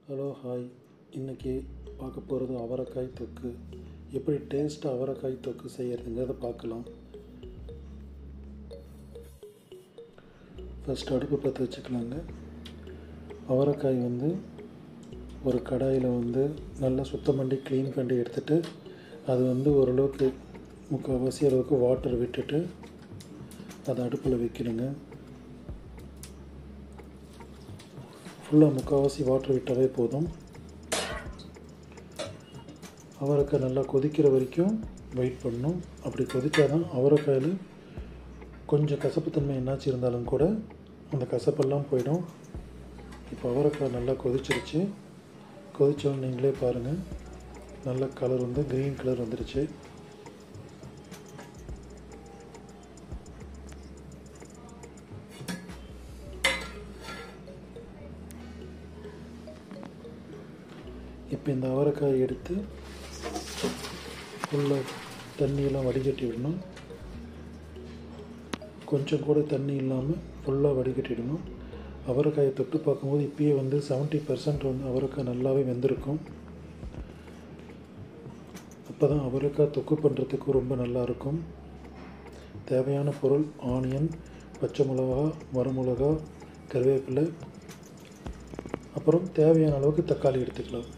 hello hi இன்றைக்கி பார்க்க போகிறது அவரைக்காய் தொக்கு எப்படி டேஸ்ட்டாக அவரைக்காய் தொக்கு செய்கிறதுங்கிறத பார்க்கலாம் ஃபஸ்ட் அடுப்பு பற்ற வச்சுக்கலாங்க அவரைக்காய் வந்து ஒரு கடாயில் வந்து நல்லா சுத்தம் பண்ணி க்ளீன் பண்ணி எடுத்துகிட்டு அது வந்து ஓரளவுக்கு முக்கால்வாசி அளவுக்கு வாட்டர் விட்டுட்டு அதை அடுப்பில் வைக்கணுங்க ஃபுல்லாக முக்கால்வாசி வாட்டர் விட்டாவே போதும் அவரைக்காய் நல்லா கொதிக்கிற வரைக்கும் வெயிட் பண்ணணும் அப்படி கொதித்தா தான் அவரைக்காயில் கொஞ்சம் கசப்புத்தன்மை என்னாச்சு இருந்தாலும் கூட அந்த கசப்பெல்லாம் போயிடும் இப்போ அவரைக்காய் நல்லா கொதிச்சிருச்சு கொதிச்சோன்னு நீங்களே பாருங்கள் நல்ல கலர் வந்து க்ரீன் கலர் வந்துருச்சு இப்போ இந்த அவரைக்காய் எடுத்து ஃபுல்லாக தண்ணியெல்லாம் வடிகட்டி விடணும் கொஞ்சம் கூட தண்ணி இல்லாமல் ஃபுல்லாக வடிகட்டிடணும் அவரைக்காயை தொட்டு பார்க்கும்போது இப்பயே வந்து செவன்ட்டி பர்சன்ட் வந்து அவரைக்காய் நல்லாவே வெந்திருக்கும் அப்போ தான் அவரைக்காய் தொக்கு பண்ணுறதுக்கு ரொம்ப நல்லாயிருக்கும் தேவையான பொருள் ஆனியன் பச்சை மிளகா வரமிளகா கருவேப்பிலை அப்புறம் தேவையான அளவுக்கு தக்காளி எடுத்துக்கலாம்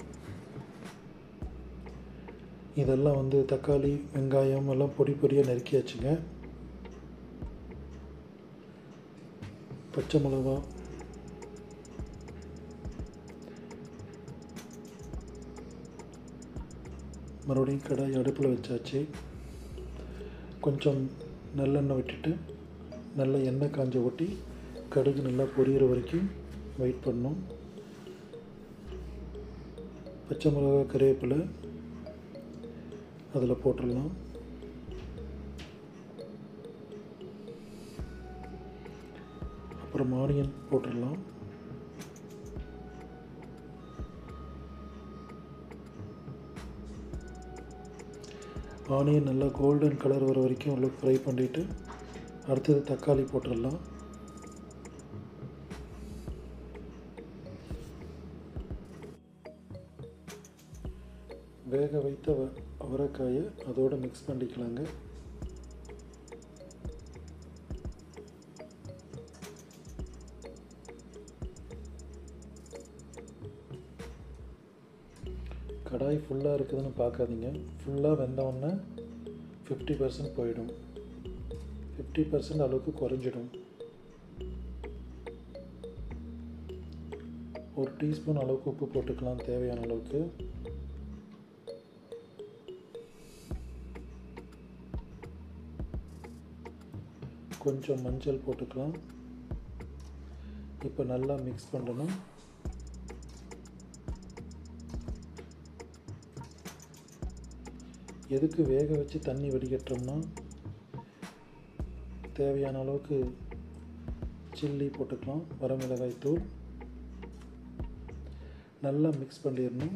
இதெல்லாம் வந்து தக்காளி வெங்காயம் எல்லாம் பொடி பொடியாக நறுக்கியாச்சுங்க பச்சை மிளகா மறுபடியும் கடாய் அடுப்பில் வச்சாச்சு கொஞ்சம் நல்லெண்ணெய் விட்டுட்டு நல்ல எண்ணெய் காஞ்ச ஒட்டி கடுகு நல்லா பொரியிற வரைக்கும் வெயிட் பண்ணணும் பச்சை மிளகா கருவேப்பிலை அதில் போட்டுடலாம் அப்புறம் ஆனியன் போட்டுடலாம் ஆனியன் நல்லா கோல்டன் கலர் வர வரைக்கும் உள்ள ஃப்ரை பண்ணிவிட்டு அடுத்தது தக்காளி போட்டுடலாம் வேக வைத்த வ அவரைக்காயை அதோடு மிக்ஸ் பண்ணிக்கலாங்க கடாய் ஃபுல்லாக இருக்குதுன்னு பார்க்காதீங்க ஃபுல்லாக வெந்தவுடனே ஃபிஃப்டி பர்சன்ட் போயிடும் ஃபிஃப்டி பர்சன்ட் அளவுக்கு குறைஞ்சிடும் ஒரு டீஸ்பூன் அளவுக்கு உப்பு போட்டுக்கலாம் தேவையான அளவுக்கு கொஞ்சம் மஞ்சள் போட்டுக்கலாம் இப்போ நல்லா மிக்ஸ் பண்ணணும் எதுக்கு வேக வச்சு தண்ணி வடிகட்டுறோம்னா தேவையான அளவுக்கு சில்லி போட்டுக்கலாம் வரமிளகாய் தூள் நல்லா மிக்ஸ் பண்ணிடணும்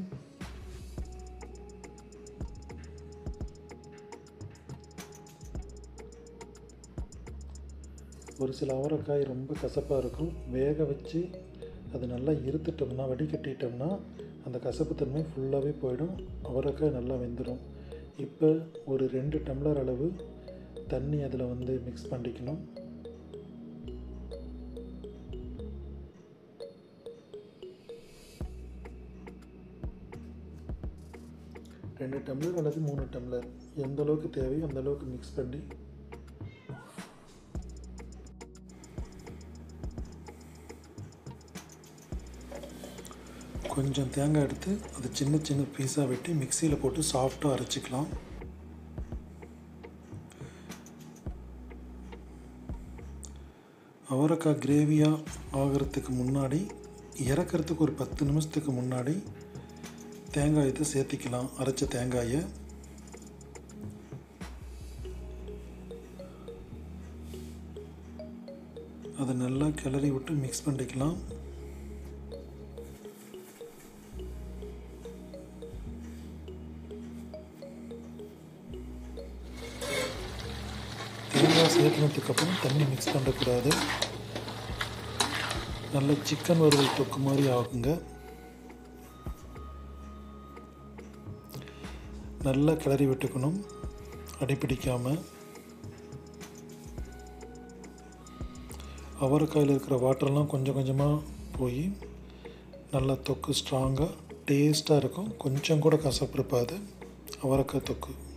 ஒரு சில அவரைக்காய் ரொம்ப கசப்பாக இருக்கும் வேக வச்சு அது நல்லா இருத்துட்டோம்னா வடிகட்டிட்டோம்னா அந்த கசப்புத்தன்மை ஃபுல்லாகவே போயிடும் அவரைக்காய் நல்லா வெந்துடும் இப்போ ஒரு ரெண்டு டம்ளர் அளவு தண்ணி அதில் வந்து மிக்ஸ் பண்ணிக்கணும் ரெண்டு டம்ளர் அல்லது மூணு டம்ளர் எந்த அளவுக்கு தேவையோ அந்த அளவுக்கு மிக்ஸ் பண்ணி கொஞ்சம் தேங்காய் எடுத்து அதை சின்ன சின்ன பீஸாக வெட்டி மிக்சியில் போட்டு சாஃப்டாக அரைச்சிக்கலாம் அவரைக்காய் கிரேவியாக ஆகிறதுக்கு முன்னாடி இறக்கிறதுக்கு ஒரு பத்து நிமிஷத்துக்கு முன்னாடி தேங்காயத்தை சேர்த்திக்கலாம் அரைச்ச தேங்காயை அதை நல்லா கிளறி விட்டு மிக்ஸ் பண்ணிக்கலாம் தேங்காய் சேர்த்துனதுக்கப்புறம் தண்ணி மிக்ஸ் பண்ணக்கூடாது நல்ல சிக்கன் வறுவல் தொக்கு மாதிரி ஆகுங்க நல்லா கிளறி விட்டுக்கணும் அடிப்பிடிக்காமல் அவரைக்காயில் இருக்கிற வாட்டர்லாம் கொஞ்சம் கொஞ்சமாக போய் நல்லா தொக்கு ஸ்ட்ராங்காக டேஸ்ட்டாக இருக்கும் கொஞ்சம் கூட கசப்பு இருப்பாது அவரைக்காய் தொக்கு